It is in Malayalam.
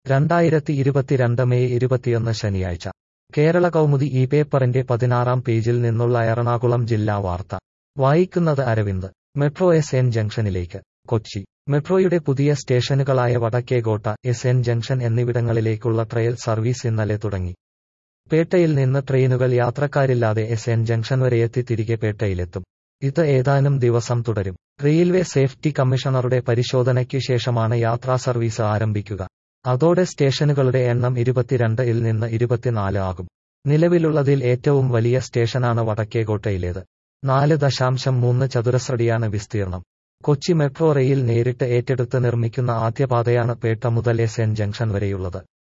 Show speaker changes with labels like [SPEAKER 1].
[SPEAKER 1] രണ്ടായിരത്തി ഇരുപത്തിരണ്ട് മെയ് ഇരുപത്തിയൊന്ന് ശനിയാഴ്ച കേരള കൗമുദി ഈ പേപ്പറിന്റെ പതിനാറാം പേജിൽ നിന്നുള്ള എറണാകുളം ജില്ലാ വാർത്ത വായിക്കുന്നത് അരവിന്ദ് മെട്രോ എസ് എൻ ജംഗ്ഷനിലേക്ക് കൊച്ചി മെട്രോയുടെ പുതിയ സ്റ്റേഷനുകളായ വടക്കേകോട്ട എസ് എൻ ജംഗ്ഷൻ എന്നിവിടങ്ങളിലേക്കുള്ള ട്രയൽ സർവീസ് ഇന്നലെ തുടങ്ങി പേട്ടയിൽ നിന്ന് ട്രെയിനുകൾ യാത്രക്കാരില്ലാതെ എസ് എൻ ജംഗ്ഷൻ വരെയെത്തി തിരികെ പേട്ടയിലെത്തും ഇത് ഏതാനും ദിവസം തുടരും റെയിൽവേ സേഫ്റ്റി കമ്മീഷണറുടെ പരിശോധനയ്ക്കു ശേഷമാണ് യാത്രാ സർവീസ് ആരംഭിക്കുക അതോടെ സ്റ്റേഷനുകളുടെ എണ്ണം ഇരുപത്തിരണ്ട് ഇൽ നിന്ന് ഇരുപത്തിനാല് ആകും നിലവിലുള്ളതിൽ ഏറ്റവും വലിയ സ്റ്റേഷനാണ് വടക്കേകോട്ടയിലേത് നാല് ദശാംശം മൂന്ന് ചതുരശ്രടിയാണ് വിസ്തീർണം കൊച്ചി മെട്രോ റെയിൽ നേരിട്ട് ഏറ്റെടുത്ത് നിർമ്മിക്കുന്ന ആദ്യ പാതയാണ് പേട്ട മുതൽ എസ് എൻ ജംഗ്ഷൻ വരെയുള്ളത്